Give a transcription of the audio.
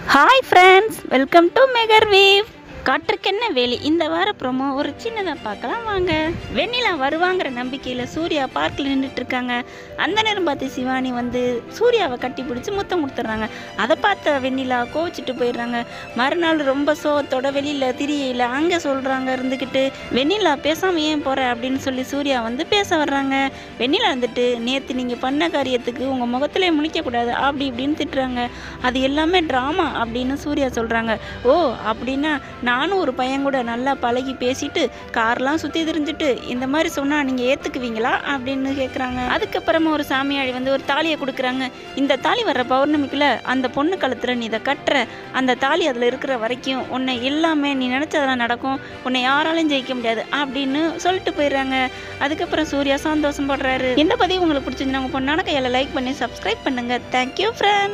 hi friends welcome to மெகர் வீவ் காற்றுக்கென்ன வேலி இந்த வார ப்ரோமோ ஒரு சின்னதாக பார்க்கலாம் வாங்க வெண்ணிலா வருவாங்கிற நம்பிக்கையில் சூர்யா பார்க்கில் நின்றுட்டு இருக்காங்க அந்த நேரம் பார்த்து சிவானி வந்து சூர்யாவை கட்டி பிடிச்சி முத்தம் கொடுத்துட்றாங்க அதை பார்த்த வெண்ணிலா கோவிச்சிட்டு போயிடுறாங்க மறுநாள் ரொம்ப சோகத்தோட வெளியில் திரியல அங்கே சொல்கிறாங்க இருந்துக்கிட்டு வெண்ணிலா பேசாமல் ஏன் போகிற அப்படின்னு சொல்லி சூர்யா வந்து பேச வர்றாங்க வெண்ணிலா வந்துட்டு நேற்று நீங்கள் பண்ண காரியத்துக்கு உங்கள் முகத்திலே முழிக்கக்கூடாது அப்படி இப்படின்னு திட்டுறாங்க அது எல்லாமே ட்ராமா அப்படின்னு சூர்யா சொல்கிறாங்க ஓ அப்படின்னா நானும் ஒரு பையன் கூட நல்லா பழகி பேசிட்டு கார்லாம் சுற்றி திரிஞ்சுட்டு இந்த மாதிரி சொன்னால் நீங்கள் ஏற்றுக்குவீங்களா அப்படின்னு கேட்குறாங்க அதுக்கப்புறமா ஒரு சாமியாடி வந்து ஒரு தாலியை கொடுக்குறாங்க இந்த தாலி வர்ற பௌர்ணமிக்குள்ள அந்த பொண்ணு கழுத்தில் நீ இதை கட்டுற அந்த தாலி அதில் இருக்கிற வரைக்கும் உன்னை எல்லாமே நீ நினச்சதெல்லாம் நடக்கும் உன்னை யாராலையும் ஜெயிக்க முடியாது அப்படின்னு சொல்லிட்டு போயிடுறாங்க அதுக்கப்புறம் சூர்யா சந்தோஷம் படுறாரு இந்த பதிவு உங்களுக்கு பிடிச்சிருந்தா உங்கள் பொண்ணான கையால் லைக் பண்ணி சப்ஸ்கிரைப் பண்ணுங்கள் தேங்க்யூ ஃப்ரெண்ட்